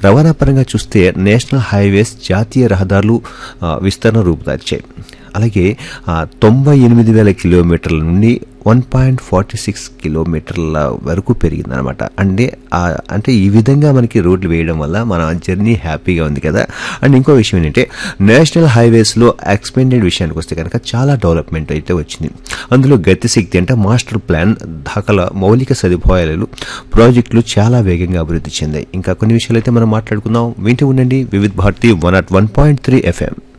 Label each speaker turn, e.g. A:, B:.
A: రవాణా పరంగా చూస్తే నేషనల్ హైవేస్ జాతీయ రహదారులు ఆ, విస్తరణ రూపుదాల్చాయి అలాగే ఆ, తొంభై ఎనిమిది వేల కిలోమీటర్ల నుండి వన్ పాయింట్ ఫార్టీ సిక్స్ కిలోమీటర్ల వరకు పెరిగిందనమాట అంటే ఆ, అంటే ఈ విధంగా మనకి రోడ్లు వేయడం వల్ల మన జర్నీ హ్యాపీగా ఉంది కదా అండ్ ఇంకో విషయం ఏంటంటే నేషనల్ హైవేస్లో ఎక్స్పెండెడ్ విషయానికి వస్తే కనుక చాలా డెవలప్మెంట్ అయితే వచ్చింది అందులో గతిశక్తి అంటే మాస్టర్ ప్లాన్ దాఖల మౌలిక సదుపాయాలు ప్రాజెక్టులు చాలా వేగంగా అభివృద్ధి చెందాయి ఇంకా కొన్ని విషయాలు అయితే మనం మాట్లాడుకుందాం వింటూ ఉండండి Vividh Bharati one at one point three FM